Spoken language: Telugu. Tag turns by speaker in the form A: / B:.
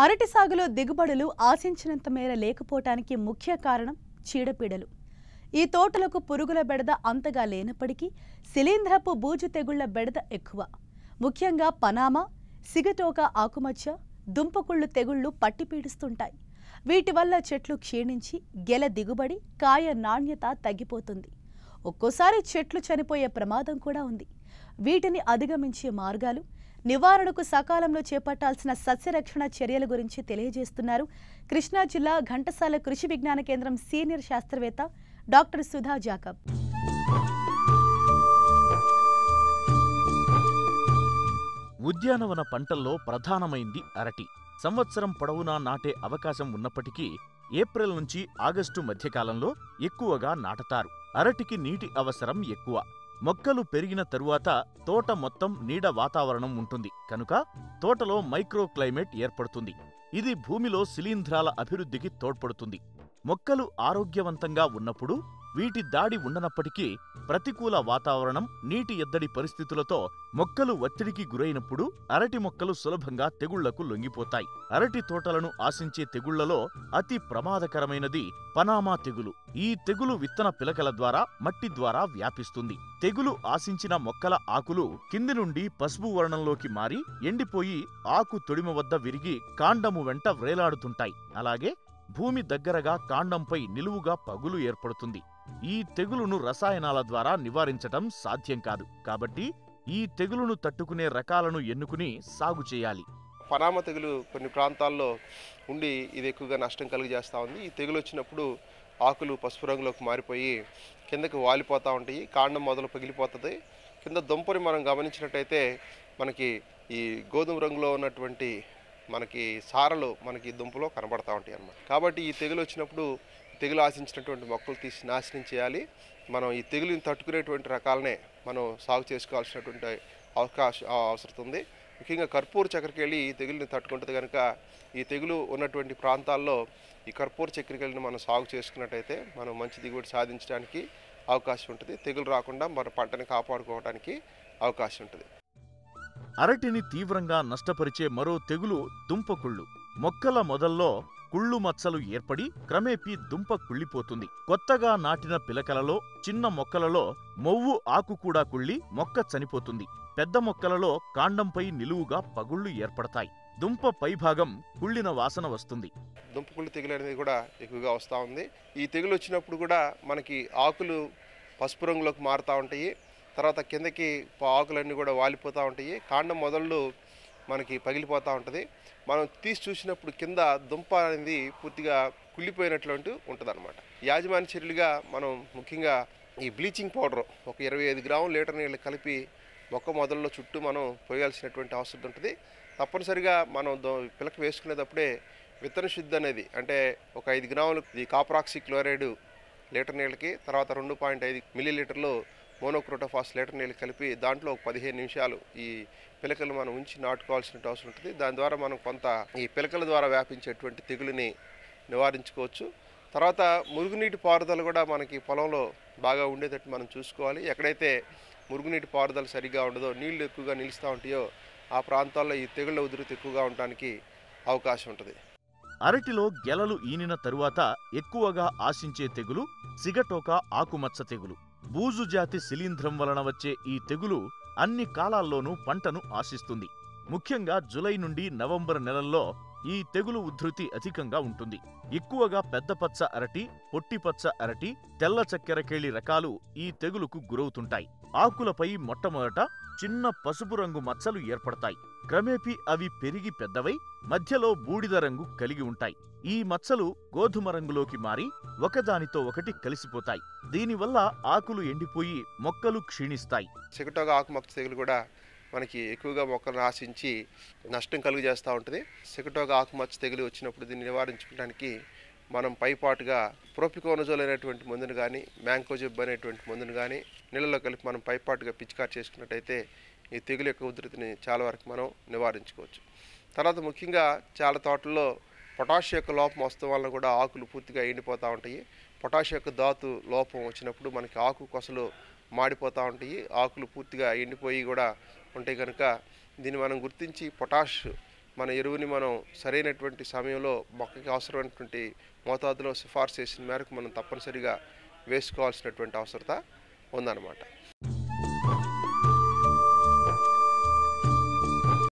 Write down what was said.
A: అరటి సాగులో దిగుబడులు ఆశించినంత మేర లేకపోవటానికి ముఖ్య కారణం చీడపీడలు ఈ తోటలకు పురుగుల బెడద అంతగా లేనప్పటికీ శిలీంధ్రపు బూజు తెగుళ్ల బెడద ఎక్కువ ముఖ్యంగా పనామా సిగటోక ఆకుమచ్చ దుంపకుళ్ళు తెగుళ్లు పట్టి పీడిస్తుంటాయి వీటి వల్ల చెట్లు క్షీణించి గెల దిగుబడి కాయ నాణ్యత తగ్గిపోతుంది ఒక్కోసారి చెట్లు చనిపోయే ప్రమాదం కూడా ఉంది వీటిని అధిగమించే మార్గాలు నివారణకు సకాలంలో చేపట్టాల్సిన సస్యరక్షణ చర్యల గురించి తెలియజేస్తున్నారు కృష్ణా జిల్లా ఘంటసాల కృషి విజ్ఞాన కేంద్రం సీనియర్ శాస్త్రవేత్త డాక్టర్ సుధా జాకబ్
B: ఉద్యానవన పంటల్లో ప్రధానమైంది అరటి సంవత్సరం పొడవునా నాటే అవకాశం ఉన్నప్పటికీ ఏప్రిల్ నుంచి ఆగస్టు మధ్యకాలంలో ఎక్కువగా నాటతారు అరటికి నీటి అవసరం ఎక్కువ మొక్కలు పెరిగిన తరువాత తోట మొత్తం నీడ వాతావరణం ఉంటుంది కనుక తోటలో మైక్రో క్లైమేట్ ఏర్పడుతుంది ఇది భూమిలో శిలీంధ్రాల అభివృద్ధికి తోడ్పడుతుంది మొక్కలు ఆరోగ్యవంతంగా ఉన్నప్పుడు వీటి దాడి ఉండనప్పటికీ ప్రతికూల వాతావరణం నీటి ఎద్దడి పరిస్థితులతో మొక్కలు ఒత్తిడికి గురైనప్పుడు అరటి మొక్కలు సులభంగా తెగుళ్లకు లొంగిపోతాయి అరటి తోటలను ఆశించే తెగుళ్లలో అతి ప్రమాదకరమైనది పనామా తెగులు ఈ తెగులు విత్తన పిలకల ద్వారా మట్టి ద్వారా వ్యాపిస్తుంది తెగులు ఆశించిన మొక్కల ఆకులు కింది నుండి పసుపు వర్ణంలోకి మారి ఎండిపోయి ఆకు తొడిమ వద్ద విరిగి కాండము వెంట వ్రేలాడుతుంటాయి అలాగే భూమి దగ్గరగా కాండంపై నిలువుగా పగులు ఏర్పడుతుంది ఈ తెగులును రసాయనాల ద్వారా నివారించటం సాధ్యం కాదు కాబట్టి ఈ తెగులును తట్టుకునే రకాలను ఎన్నుకుని సాగు చేయాలి
C: పనామ తెగులు కొన్ని ప్రాంతాల్లో ఉండి ఇది ఎక్కువగా నష్టం కలుగజేస్తూ ఉంది ఈ తెగులు వచ్చినప్పుడు ఆకులు పసుపు రంగులోకి మారిపోయి కిందకి వాలిపోతూ ఉంటాయి కాండం మొదలు పగిలిపోతుంది కింద దుంపని మనం గమనించినట్టయితే మనకి ఈ గోధుమ రంగులో ఉన్నటువంటి మనకి సారలు మనకి దుంపలో కనబడతా ఉంటాయి అన్నమాట కాబట్టి ఈ తెగులు వచ్చినప్పుడు తెగులు ఆశించినటువంటి మొక్కలు తీసి నాశనం చేయాలి మనం ఈ తెగులుని తట్టుకునేటువంటి రకాలనే మనం సాగు చేసుకోవాల్సినటువంటి అవకాశం అవసరం ఉంది ముఖ్యంగా కర్పూర చక్కెరకేళి ఈ తెగులుని తట్టుకుంటుంది కనుక ఈ తెగులు ఉన్నటువంటి ప్రాంతాల్లో ఈ కర్పూర చక్కెరకేళిని మనం సాగు చేసుకున్నట్టయితే మనం మంచి దిగుబడి సాధించడానికి అవకాశం ఉంటుంది తెగులు రాకుండా మన పంటని కాపాడుకోవడానికి అవకాశం ఉంటుంది
B: అరటిని తీవ్రంగా నష్టపరిచే మరో తెగులు దుంపకుళ్ళు మొక్కల మొదల్లో కుళ్ళు మచ్చలు ఏర్పడి క్రమేపీ దుంప కుళ్ళిపోతుంది కొత్తగా నాటిన పిలకలలో చిన్న మొక్కలలో మొవ్వు ఆకు కూడా కుళ్ళి మొక్క చనిపోతుంది పెద్ద మొక్కలలో కాండంపై నిలువుగా పగుళ్ళు ఏర్పడతాయి దుంప పైభాగం కుళ్ళిన వాసన వస్తుంది
C: దుంపకుళ్ళు తెగులు అనేది కూడా ఎక్కువగా వస్తూ ఉంది ఈ తెగులు వచ్చినప్పుడు కూడా మనకి ఆకులు పసుపు రంగులోకి మారుతూ ఉంటాయి తర్వాత కిందకి ప- ఆకులన్నీ కూడా వాలిపోతూ ఉంటాయి కాండం మొదళ్ళు మనకి పగిలిపోతూ ఉంటుంది మనం తీసి చూసినప్పుడు కింద దుంప అనేది పూర్తిగా కుళ్ళిపోయినటువంటి ఉంటుంది అనమాట యాజమాన్య చర్యలుగా మనం ముఖ్యంగా ఈ బ్లీచింగ్ పౌడర్ ఒక ఇరవై ఐదు గ్రాముల లీటర్ నీళ్ళు కలిపి మొక్క మొదల్లో చుట్టూ మనం పోయాల్సినటువంటి అవసరం ఉంటుంది తప్పనిసరిగా మనం దో పిలక వేసుకునేటప్పుడే విత్తన శుద్ధి అనేది అంటే ఒక ఐదు గ్రాములు ఈ కాపరాక్సి క్లోరైడ్ లీటర్ నీళ్ళకి తర్వాత రెండు పాయింట్ ఐదు మిల్లీ లీటర్లు మోనోక్రోటోఫాస్ లీటర్ నీళ్ళు కలిపి దాంట్లో ఒక పదిహేను నిమిషాలు ఈ పిలకలు మనం ఉంచి నాటుకోవాల్సిన అవసరం ఉంటుంది దాని ద్వారా మనం కొంత ఈ పిలకల ద్వారా వ్యాపించేటువంటి తెగులుని నివారించుకోవచ్చు తర్వాత మురుగునీటి పారుదల కూడా మనకి పొలంలో బాగా ఉండేటట్టు మనం చూసుకోవాలి ఎక్కడైతే మురుగునీటి పారుదల సరిగా ఉండదో నీళ్లు ఎక్కువగా నిలుస్తూ ఉంటాయో ఆ ప్రాంతాల్లో ఈ తెగుళ్ళ ఉధృతి ఎక్కువగా ఉండడానికి అవకాశం ఉంటుంది
B: అరటిలో గెలలు ఈనిన తరువాత ఎక్కువగా ఆశించే తెగులు సిగటోక ఆకుమచ్చ తెగులు బూజు జాతి శిలీంధ్రం వలన వచ్చే ఈ తెగులు అన్ని కాలాల్లోనూ పంటను ఆశిస్తుంది ముఖ్యంగా జులై నుండి నవంబర్ నెలల్లో ఈ తెగులు ఉధృతి అధికంగా ఉంటుంది ఎక్కువగా పెద్దపచ్చ అరటి పొట్టిపచ్చ అరటి తెల్ల చక్కెరకేళి రకాలు ఈ తెగులుకు గురవుతుంటాయి ఆకులపై మొట్టమొదట చిన్న పసుపు రంగు మచ్చలు ఏర్పడతాయి క్రమేపీ అవి పెరిగి పెద్దవై మధ్యలో బూడిద రంగు కలిగి ఉంటాయి ఈ మచ్చలు గోధుమ రంగులోకి మారి ఒకదానితో ఒకటి కలిసిపోతాయి దీనివల్ల ఆకులు ఎండిపోయి మొక్కలు క్షీణిస్తాయి
C: సిగటోగా ఆకుమచ్చ తెగులు కూడా మనకి ఎక్కువగా మొక్కలను ఆశించి నష్టం కలుగజేస్తూ ఉంటుంది సిగటోగా ఆకుమచ్చ తెగులు వచ్చినప్పుడు దీన్ని నివారించుకోవడానికి మనం పైపాటుగా ప్రోపికోనజోల్ అనేటువంటి మందును కానీ మ్యాంకోజెబ్ అనేటువంటి మందును కానీ నీళ్ళలో కలిపి మనం పైపాటుగా పిచికారి చేసుకున్నట్టయితే ఈ తెగులు యొక్క ఉధృతిని చాలా వరకు మనం నివారించుకోవచ్చు తర్వాత ముఖ్యంగా చాలా తోటల్లో పొటాష్ యొక్క లోపం వస్తడం వలన కూడా ఆకులు పూర్తిగా ఎండిపోతూ ఉంటాయి పొటాష్ యొక్క ధాతు లోపం వచ్చినప్పుడు మనకి ఆకు కొసలు మాడిపోతూ ఉంటాయి ఆకులు పూర్తిగా ఎండిపోయి కూడా ఉంటాయి కనుక దీన్ని మనం గుర్తించి పొటాష్ మన ఎరువుని మనం సరైనటువంటి సమయంలో మొక్కకి అవసరమైనటువంటి మోతాదులో సిఫార్సు చేసిన మేరకు మనం తప్పనిసరిగా వేసుకోవాల్సినటువంటి అవసరత ఉందన్నమాట